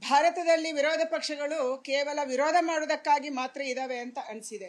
ಭಾರತದಲ್ಲಿ ವಿರೋಧ ಪಕ್ಷಗಳು ಕೇವಲ ವಿರೋಧ ಮಾಡುವುದಕ್ಕಾಗಿ ಮಾತ್ರ ಇದಾವೆ ಅಂತ ಅನಿಸಿದೆ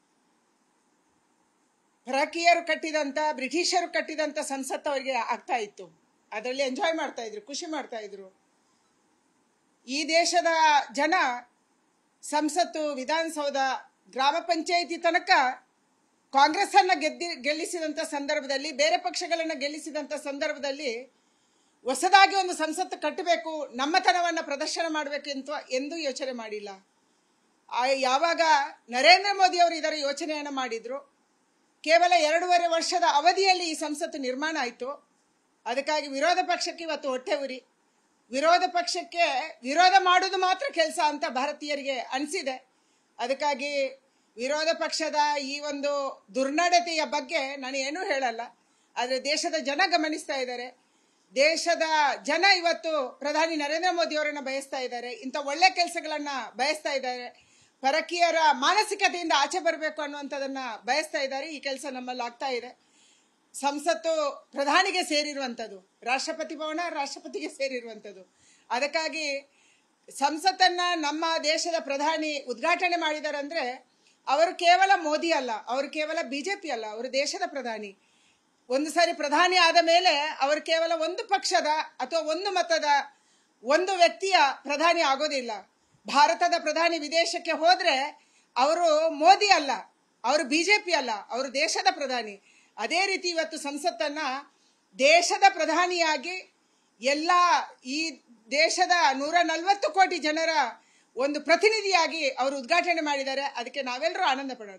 ಪರಕೀಯರು ಕಟ್ಟಿದಂತ ಬ್ರಿಟಿಷರು ಕಟ್ಟಿದಂತ ಸಂಸತ್ತು ಅವರಿಗೆ ಆಗ್ತಾ ಇತ್ತು ಅದರಲ್ಲಿ ಎಂಜಾಯ್ ಮಾಡ್ತಾ ಇದ್ರು ಖುಷಿ ಮಾಡ್ತಾ ಇದ್ರು ಈ ದೇಶದ ಜನ ಸಂಸತ್ತು ವಿಧಾನಸೌಧ ಗ್ರಾಮ ಪಂಚಾಯಿತಿ ತನಕ ಕಾಂಗ್ರೆಸ್ ಅನ್ನ ಗೆದ್ದಿ ಗೆಲ್ಲಿಸಿದಂತ ಸಂದರ್ಭದಲ್ಲಿ ಬೇರೆ ಪಕ್ಷಗಳನ್ನ ಗೆಲ್ಲಿಸಿದಂತ ಸಂದರ್ಭದಲ್ಲಿ ಹೊಸದಾಗಿ ಒಂದು ಸಂಸತ್ತು ಕಟ್ಟಬೇಕು ನಮ್ಮತನವನ್ನ ಪ್ರದರ್ಶನ ಮಾಡಬೇಕು ಅಂತ ಎಂದೂ ಯೋಚನೆ ಮಾಡಿಲ್ಲ ಆ ಯಾವಾಗ ನರೇಂದ್ರ ಮೋದಿ ಅವರು ಇದರ ಯೋಚನೆಯನ್ನು ಮಾಡಿದ್ರು ಕೇವಲ ಎರಡೂವರೆ ವರ್ಷದ ಅವಧಿಯಲ್ಲಿ ಈ ಸಂಸತ್ತು ನಿರ್ಮಾಣ ಆಯಿತು ಅದಕ್ಕಾಗಿ ವಿರೋಧ ಪಕ್ಷಕ್ಕೆ ಇವತ್ತು ಹೊಟ್ಟೆ ಉರಿ ವಿರೋಧ ಪಕ್ಷಕ್ಕೆ ವಿರೋಧ ಮಾಡುವುದು ಮಾತ್ರ ಕೆಲಸ ಅಂತ ಭಾರತೀಯರಿಗೆ ಅನಿಸಿದೆ ಅದಕ್ಕಾಗಿ ವಿರೋಧ ಪಕ್ಷದ ಈ ಒಂದು ದುರ್ನಡತೆಯ ಬಗ್ಗೆ ನಾನು ಏನೂ ಹೇಳಲ್ಲ ಆದರೆ ದೇಶದ ಜನ ಗಮನಿಸ್ತಾ ಇದ್ದಾರೆ ದೇಶದ ಜನ ಇವತ್ತು ಪ್ರಧಾನಿ ನರೇಂದ್ರ ಮೋದಿ ಅವರನ್ನ ಬಯಸ್ತಾ ಇದ್ದಾರೆ ಇಂಥ ಒಳ್ಳೆ ಕೆಲಸಗಳನ್ನ ಬಯಸ್ತಾ ಇದ್ದಾರೆ ಪರಕೀಯರ ಮಾನಸಿಕತೆಯಿಂದ ಆಚೆ ಬರಬೇಕು ಅನ್ನುವಂಥದ್ದನ್ನ ಬಯಸ್ತಾ ಇದ್ದಾರೆ ಈ ಕೆಲಸ ನಮ್ಮಲ್ಲಿ ಆಗ್ತಾ ಇದೆ ಸಂಸತ್ತು ಪ್ರಧಾನಿಗೆ ಸೇರಿರುವಂಥದ್ದು ರಾಷ್ಟ್ರಪತಿ ಭವನ ರಾಷ್ಟ್ರಪತಿಗೆ ಸೇರಿರುವಂಥದ್ದು ಅದಕ್ಕಾಗಿ ಸಂಸತ್ತನ್ನ ನಮ್ಮ ದೇಶದ ಪ್ರಧಾನಿ ಉದ್ಘಾಟನೆ ಮಾಡಿದ್ದಾರೆ ಅಂದ್ರೆ ಅವರು ಕೇವಲ ಮೋದಿ ಅಲ್ಲ ಅವರು ಕೇವಲ ಬಿಜೆಪಿ ಅಲ್ಲ ಅವರು ದೇಶದ ಪ್ರಧಾನಿ ಒಂದು ಸಾರಿ ಪ್ರಧಾನಿ ಆದ ಮೇಲೆ ಅವರು ಕೇವಲ ಒಂದು ಪಕ್ಷದ ಅಥವಾ ಒಂದು ಮತದ ಒಂದು ವ್ಯಕ್ತಿಯ ಪ್ರಧಾನಿ ಆಗೋದಿಲ್ಲ ಭಾರತದ ಪ್ರಧಾನಿ ವಿದೇಶಕ್ಕೆ ಹೋದ್ರೆ ಅವರು ಮೋದಿ ಅಲ್ಲ ಅವರು ಬಿಜೆಪಿ ಅಲ್ಲ ಅವರು ದೇಶದ ಪ್ರಧಾನಿ ಅದೇ ರೀತಿ ಇವತ್ತು ಸಂಸತ್ತನ್ನ ದೇಶದ ಪ್ರಧಾನಿಯಾಗಿ ಎಲ್ಲ ಈ ದೇಶದ ನೂರ ನಲವತ್ತು ಕೋಟಿ ಜನರ ಒಂದು ಪ್ರತಿನಿಧಿಯಾಗಿ ಅವರು ಉದ್ಘಾಟನೆ ಮಾಡಿದ್ದಾರೆ ಅದಕ್ಕೆ ನಾವೆಲ್ಲರೂ ಆನಂದ ಪಡೋಣ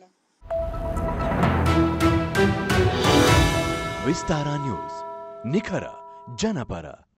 ವಿಸ್ತಾರ ನ್ಯೂಸ್ ನಿಖರ ಜನಪರ